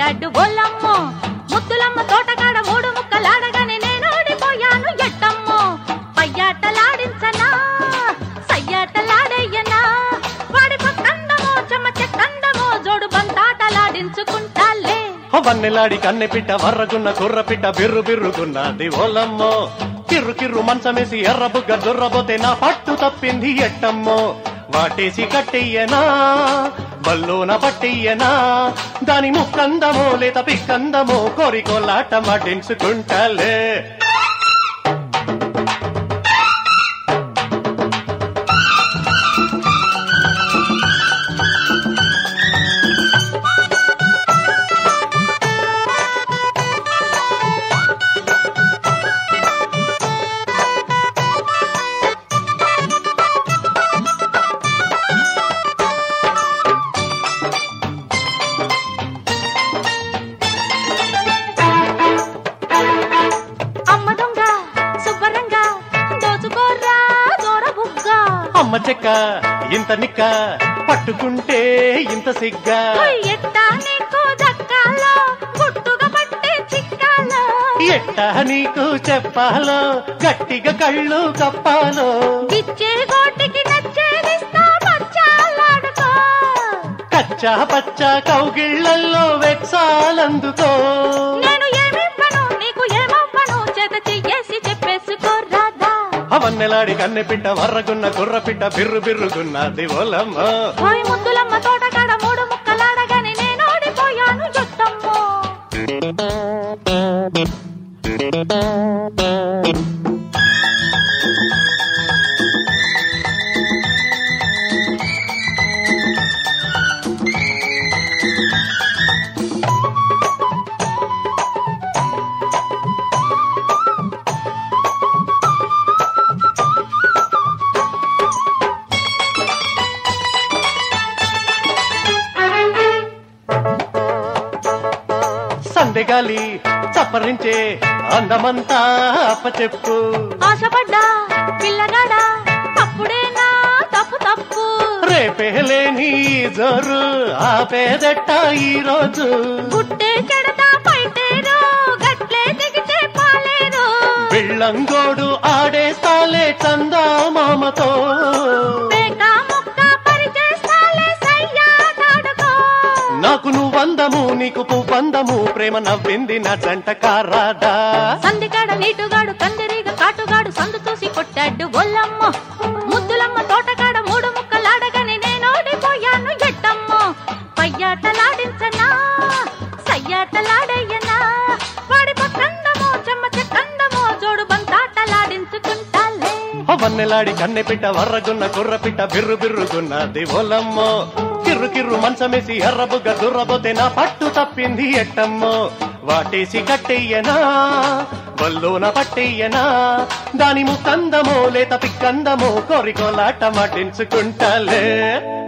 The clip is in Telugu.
కొట్టాడు ఓలమ్మో ముద్దులమ్మ తోటకాడ మూడు ముక్కలాడగానే నేను ఓడిపోయాను ఎట్టమ్మో పయ్యాటలాడించనా సయ్యాటలాడయ్యనా వాడి పక్కందమో చెమ్మ చెక్కందమో జోడు బంతాటలాడించుకుంటాలే వన్నెలాడి కన్నె పిట్ట వర్రగున్న కుర్ర పిట్ట బిర్రు బిర్రుగున్నది ఓలమ్మో కిర్రు కిర్రు మంచమేసి ఎర్రబుగ్గ దుర్రబోతే నా పట్టు తప్పింది ఎట్టమ్మో వాటేసి కట్టెయ్యనా బల్లోన పట్టెయ్యనా దాని ముక్కందమో లేత పిక్కందమో కోరికోలాట మాటించుకుంటాలే అమ్మ దొంగ శుభ్రంగా దోచుకోర్రా దూర బుగ్గ అమ్మ చెక్క ఇంత నిక్క పట్టుకుంటే ఇంత సిగ్గా ఎట్టా నీకు దక్కాలో గుట్టుగా పట్టే చిక్కాలో ఎట్టా నీకు చెప్పాలో గట్టిగా కళ్ళు కప్పాలో ఇచ్చే గోటికి నచ్చేదిస్తా పచ్చాలాడుకో కచ్చా పచ్చా కౌగిళ్ళల్లో వెక్సాలందుకో నేను ఏమివ్వను నీకు ఏమవ్వను చేత చెయ్యేసి చెప్పేసుకో రాదా అవన్నెలాడి కన్నె పిట్ట వర్రగున్న కుర్ర పిట్ట బిర్రు బిర్రుగున్నది ఓలమ్మ పోయి ముద్దులమ్మ తోటకాడ మూడు ముక్కలాడగానే నేను ఓడిపోయాను యుద్ధమ్మో సందెగాలి చప్పరించే అందమంతా అప్పచెప్పు ఆశపడ్డా పిల్లగాడా అప్పుడేనా తప్పు తప్పు రేపేలేని జోరు ఆపేదెట్ట ఈ రోజు గుట్టే చెడతా పైటేరు గట్లే దిగితే పాలేరు బిళ్ళంగోడు ఆడేస్తాలే చందా మామతో పేక ముక్క పరిచేస్తాలే సయ్యాటాడుకో నాకు నువ్వందము నీకు పువ్వందము ప్రేమ నవ్వింది నా జంట కారాదా సందికాడ నీటుగాడు కందిరీగ కాటుగాడు సందు చూసి కొట్టాడు ఒల్లమ్మ ముద్దులమ్మ తోటకాడ మూడు ముక్కలాడగానే నేను ఓడిపోయాను ఎట్టమ్మ పయ్యాటలాడించనా సయ్యాటలాడయ్యనా వాడి పక్కందమో చెమ్మ చెక్కందమో జోడు బంతాటలాడించుకుంటాలే వన్నెలాడి కన్నె పిట్ట వర్రగున్న కుర్ర పిట్ట బిర్రు బిర్రుగున్నది ఓలమ్మో కిర్రు కిర్రు మంచమేసి ఎర్రబుగ్గ దుర్రబోతే నా పట్టు తప్పింది ఎట్టమ్మో వాటేసి కట్టెయ్యనా బల్లోన పట్టెయ్యనా దాని ముక్కందమో లేత పిక్కందమో కోరికోలాట మాటించుకుంటాలే